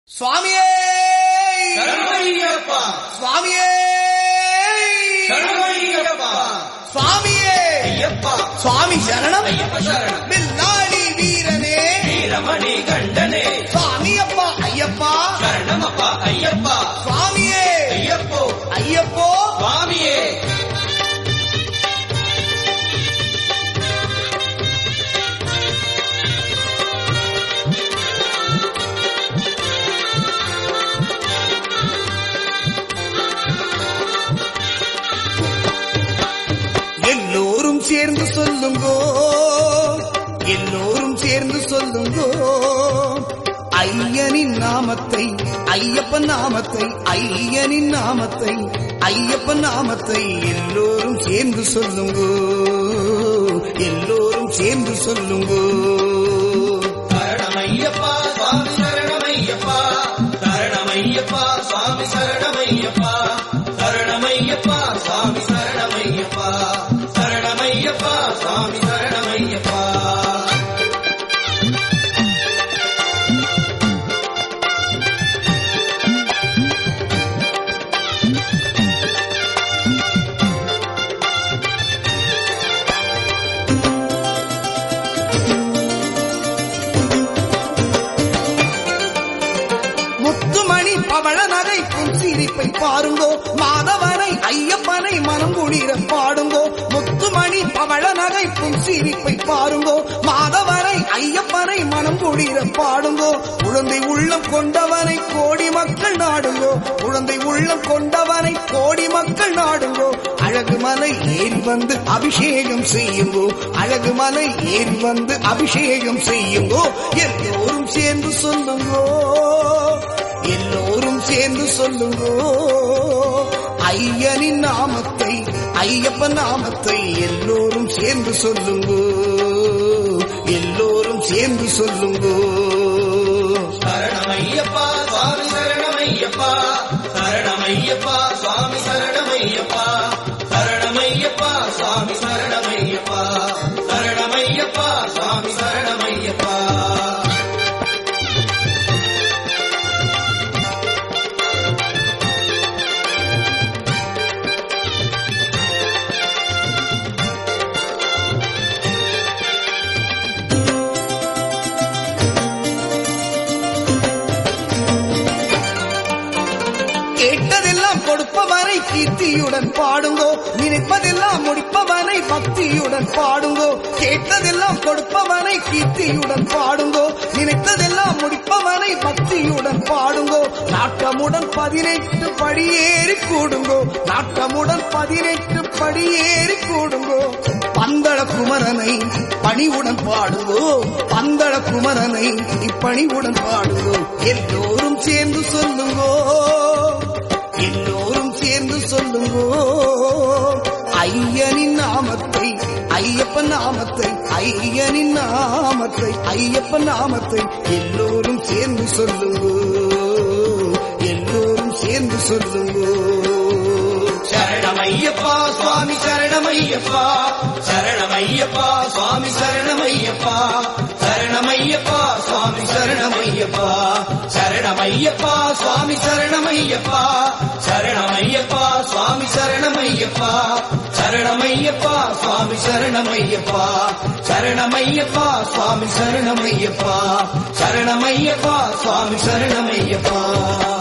சுவாமியே சரணமையப்பா சுவாமியே சரணமையப்பா சுவாமியே ஐயப்பா சுவாமி சரணம் ஐயப்ப சரணம் பில்லாளி வீரனே வீரமணி கண்டனே சுவாமி அப்பா ஐயப்பா சரணமப்பா ஐயப்பா சுவாமியே ஐயப்போ ஐயப்போ சுவாமியே எல்லோரும் சேர்ந்து சொல்லுங்கோ எல்லோரும் சேர்ந்து சொல்லுங்கோ ஐயனின் நாமத்தை ஐயப்பன் நாமத்தை ஐயனின் நாமத்தை ஐயப்பன் நாமத்தை எல்லோரும் சேர்ந்து சொல்லுங்கோ எல்லோரும் சேர்ந்து சொல்லுங்கோ சரணமையப்பா சுவாமி சரணமையப்பா சரணமையப்பா சுவாமி சரணமையப்பா சரணமையப்பா சுவாமி சரணமையப்பா சரணமையப்பா சுவாமி சரணமையப்பா முத்துமணி பவள நகை சிரிப்பை பாருங்கோ மாதவனை ஐயப்பனை மனம் குளிர பாடுங்கோ முத்துமணி பவள நகை சிரிப்பை பாருங்கோ மாதவனை ஐயப்பனை மனம் குளிர பாடுங்கோ குழந்தை உள்ளம் கொண்டவனை கோடி மக்கள் நாடுங்கோ குழந்தை உள்ளம் கொண்டவனை கோடி மக்கள் நாடுங்கோ அழகு மலை ஏறி வந்து அபிஷேகம் செய்யுங்கோ அழகு மலை ஏறி வந்து அபிஷேகம் செய்யுங்கோ எல்லோரும் சேர்ந்து சொல்லுங்கோ எல்லோரும் சேர்ந்து சொல்லுங்கோ ஐயனின் நாமத்தை ஐயப்பன் நாமத்தை எல்லோரும் சேர்ந்து சொல்லுங்கோ எல்லோரும் சேர்ந்து சொல்லுங்கோ சரணமையப்பா சுவாமி சரணமையப்பா சரணமையப்பா சுவாமி சரணமையப்பா சரணமையப்பா சுவாமி சரணமையப்பா சரணமையப்பா சுவாமி சரணமையப்பா கேட்டதெல்லாம் கொடுப்பவனை கீர்த்தியுடன் பாடுங்கோ நினைப்பதெல்லாம் முடிப்பவனை பக்தியுடன் பாடுங்கோ கேட்டதெல்லாம் கொடுப்பவனை கீர்த்தியுடன் பாடுங்கோ நினைத்ததெல்லாம் முடிப்பவனை பக்தியுடன் பாடுங்கோ நாட்டமுடன் பதினெட்டு படியேறி கூடுங்கோ நாட்டமுடன் பதினெட்டு படியேறி கூடுங்கோ பந்தள குமரனை பணிவுடன் பாடுங்கோ பந்தள குமரனை இப்பணிவுடன் பாடுங்கோ எல்லோரும் சேர்ந்து சொல்லுங்கோ எல்லோரும் சேர்ந்து சொல்லுங்கோ ஐயனின் நாமத்தை ஐயப்பன் நாமத்தை ஐயனின் நாமத்தை ஐயப்பன் நாமத்தை எல்லோரும் சேர்ந்து சொல்லுங்கோ எல்லோரும் சேர்ந்து சொல்லுங்கோ சரணமையப்பா சுவாமி சரணமையப்பா சரணமையப்பா சுவாமி சரணமையப்பா சரணமையப்பா சுவாமி சரணமையப்பா சரணமையப்பா சுவாமி சரணமையப்பா சரணமையப்பா சுவாமி சரணமையப்பா சரணமையப்பா சுவாமி சரணமையப்பா சரணமையப்பா சுவாமி சரணமையப்பா சரணமையப்பா சுவாமி சரணமையப்பா